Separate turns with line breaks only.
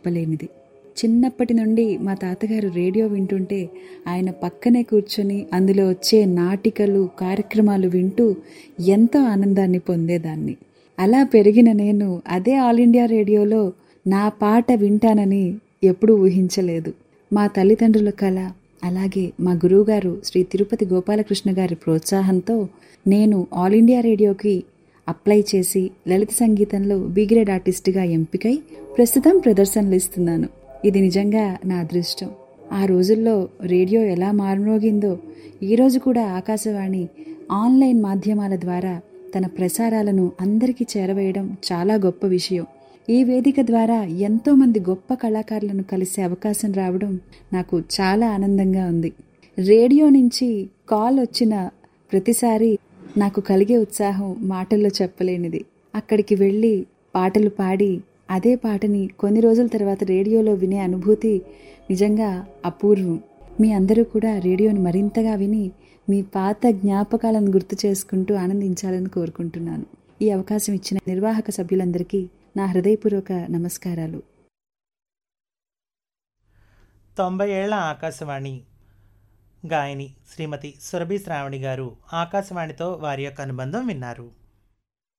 చెప్పలేనిది చిన్నప్పటి నుండి మా తాతగారు రేడియో వింటుంటే ఆయన పక్కనే కూర్చొని అందులో వచ్చే నాటికలు కార్యక్రమాలు వింటూ ఎంతో ఆనందాన్ని పొందేదాన్ని అలా పెరిగిన నేను అదే ఆల్ ఇండియా రేడియోలో నా పాట వింటానని ఎప్పుడూ ఊహించలేదు మా తల్లిదండ్రుల కళ అలాగే మా గురువుగారు శ్రీ తిరుపతి గోపాలకృష్ణ గారి ప్రోత్సాహంతో నేను ఆల్ ఇండియా రేడియోకి అప్లై చేసి లలిత సంగీతంలో బి గ్రేడ్ ఆర్టిస్ట్గా ఎంపికై ప్రస్తుతం ప్రదర్శనలు ఇస్తున్నాను ఇది నిజంగా నా అదృష్టం ఆ రోజుల్లో రేడియో ఎలా మారుమోగిందో ఈరోజు కూడా ఆకాశవాణి ఆన్లైన్ మాధ్యమాల ద్వారా తన ప్రసారాలను అందరికీ చేరవేయడం చాలా గొప్ప విషయం ఈ వేదిక ద్వారా ఎంతో మంది గొప్ప కళాకారులను కలిసే అవకాశం రావడం నాకు చాలా ఆనందంగా ఉంది రేడియో నుంచి కాల్ వచ్చిన ప్రతిసారి నాకు కలిగే ఉత్సాహం మాటల్లో చెప్పలేనిది అక్కడికి వెళ్ళి పాటలు పాడి అదే పాటని కొన్ని రోజుల తర్వాత రేడియోలో వినే అనుభూతి నిజంగా అపూర్వం మీ అందరూ కూడా రేడియోని మరింతగా విని మీ పాత జ్ఞాపకాలను గుర్తు చేసుకుంటూ ఆనందించాలని కోరుకుంటున్నాను ఈ అవకాశం ఇచ్చిన నిర్వాహక సభ్యులందరికీ నా హృదయపూర్వక నమస్కారాలు
తొంభై ఏళ్ల ఆకాశవాణి గాయని శ్రీమతి సురభి శ్రావణి గారు ఆకాశవాణితో వారి యొక్క అనుబంధం విన్నారు